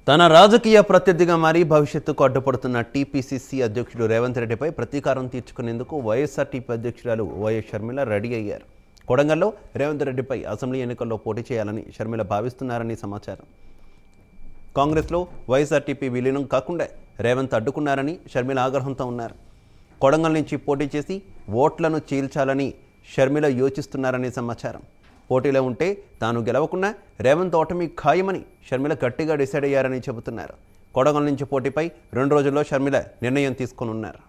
తన రాజకీయ ప్రత్యర్థిగా మారి భవిష్యత్తుకు అడ్డుపడుతున్న టీపీసీసీ అధ్యక్షుడు రేవంత్ రెడ్డిపై ప్రతీకారం తీర్చుకునేందుకు వైఎస్ఆర్టీపీ అధ్యక్షురాలు వైఎస్ షర్మిల రెడీ అయ్యారు కొడంగల్లో రేవంత్ రెడ్డిపై అసెంబ్లీ ఎన్నికల్లో పోటీ చేయాలని షర్మిల భావిస్తున్నారని సమాచారం కాంగ్రెస్లో వైఎస్ఆర్టీపీ విలీనం కాకుండా రేవంత్ అడ్డుకున్నారని షర్మిల ఆగ్రహంతో ఉన్నారు కొడంగల్ నుంచి పోటీ చేసి ఓట్లను చీల్చాలని షర్మిల యోచిస్తున్నారని సమాచారం పోటీలో ఉంటే తాను గెలవకున్నా రేవంత్ ఓటమి ఖాయమని షర్మిల గట్టిగా డిసైడ్ అయ్యారని చెబుతున్నారు కొడంగల్ నుంచి పోటీపై రెండు రోజుల్లో షర్మిల నిర్ణయం తీసుకొనున్నారు